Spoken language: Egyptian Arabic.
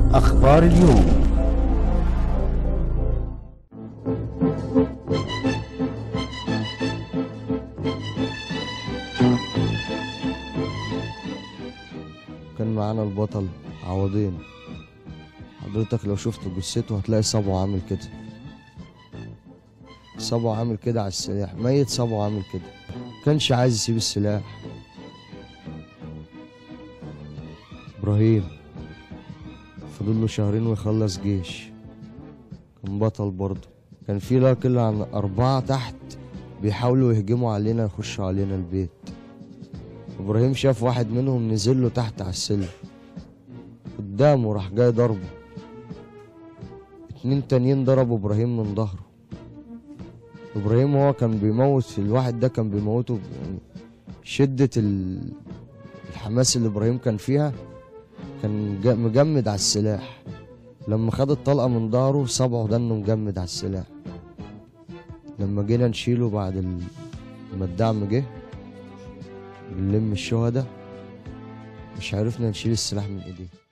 أخبار اليوم كان معانا البطل عوضين حضرتك لو شفت جثته هتلاقي صبعه عامل كده صبعه عامل كده على السلاح ميت صبعه عامل كده كانش عايز يسيب السلاح ابراهيم فضل له شهرين ويخلص جيش كان بطل برضه كان في لا يقل عن أربعة تحت بيحاولوا يهجموا علينا يخشوا علينا البيت ابراهيم شاف واحد منهم نزل له تحت على السلم قدامه راح جاي ضربه اتنين تانيين ضربوا ابراهيم من ظهره ابراهيم هو كان بيموت في الواحد ده كان بيموته ب- يعني شدة ال- الحماس اللي ابراهيم كان فيها كان جا- مجمد على السلاح لما خد الطلقة من ظهره صبعه ده انه مجمد على السلاح لما جينا نشيله بعد ال- ما الدعم جه بنلم الشهداء مش عرفنا نشيل السلاح من ايديه